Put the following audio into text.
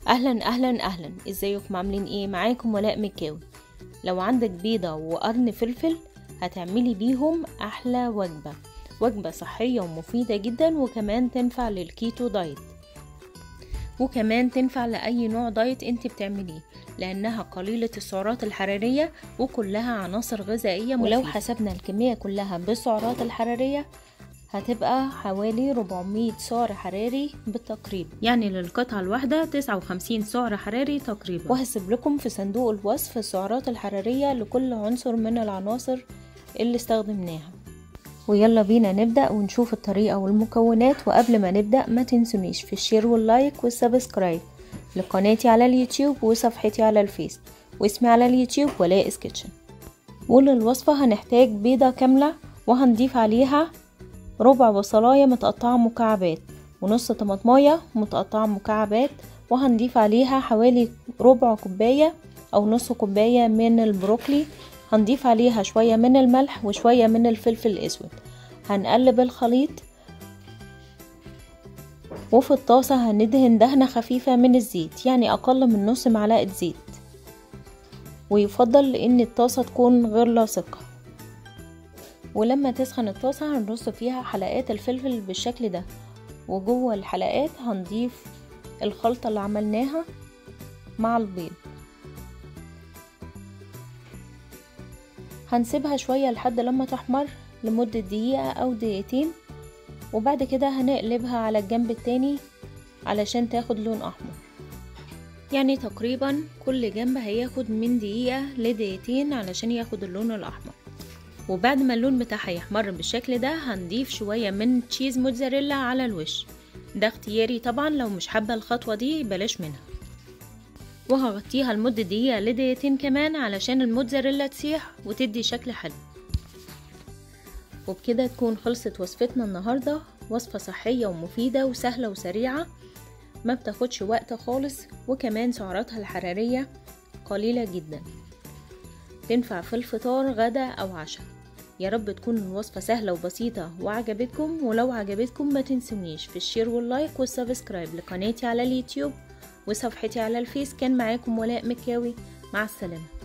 اهلا اهلا اهلا ازيكم عاملين ايه معاكم ولاء مكاوي لو عندك بيضة وقرن فلفل هتعملي بيهم احلى وجبة وجبة صحية ومفيدة جدا وكمان تنفع للكيتو دايت وكمان تنفع لأي نوع دايت انت بتعمليه لأنها قليلة السعرات الحرارية وكلها عناصر غذائية مفيدة. ولو حسبنا الكمية كلها بالسعرات الحرارية هتبقى حوالي 400 سعر حراري بالتقريب يعني للقطعة الواحدة 59 سعر حراري تقريبا وهسيب لكم في صندوق الوصف السعرات الحرارية لكل عنصر من العناصر اللي استخدمناها ويلا بينا نبدأ ونشوف الطريقة والمكونات وقبل ما نبدأ ما تنسونيش في الشير واللايك والسبسكرايب لقناتي على اليوتيوب وصفحتي على الفيس واسمي على اليوتيوب ولاء كيتشن وللوصفة هنحتاج بيضة كاملة وهنضيف عليها ربع بصلاية متقطعة مكعبات ونص طماطماية متقطعة مكعبات وهنضيف عليها حوالي ربع كوباية أو نص كوباية من البروكلي هنضيف عليها شوية من الملح وشوية من الفلفل الأسود هنقلب الخليط وفي الطاسة هندهن دهنة خفيفة من الزيت يعني أقل من نص معلقة زيت ويفضل إن الطاسة تكون غير لاصقة ولما تسخن الطاسة هنرص فيها حلقات الفلفل بالشكل ده وجوه الحلقات هنضيف الخلطة اللي عملناها مع البيض هنسيبها شوية لحد لما تحمر لمدة دقيقة أو دقيقتين وبعد كده هنقلبها على الجنب التاني علشان تاخد لون أحمر يعني تقريبا كل جنب هياخد من دقيقة لدقيقتين علشان ياخد اللون الأحمر وبعد ما اللون بتاعها يحمر بالشكل ده هنضيف شوية من تشيز موتزاريلا على الوش ده اختياري طبعا لو مش حابة الخطوة دي بلاش منها وهغطيها لمدة دقيقة لدقيقتين كمان علشان الموتزاريلا تسيح وتدي شكل حلو وبكده تكون خلصت وصفتنا النهاردة وصفة صحية ومفيدة وسهلة وسريعة ما بتاخدش وقت خالص وكمان سعراتها الحرارية قليلة جدا تنفع في الفطار غدا أو عشاء يا رب تكون الوصفة سهلة وبسيطة وعجبتكم ولو عجبتكم ما تنسونيش في الشير واللايك والسبسكرايب لقناتي على اليوتيوب وصفحتي على الفيس كان معاكم ولاء مكاوي مع السلامه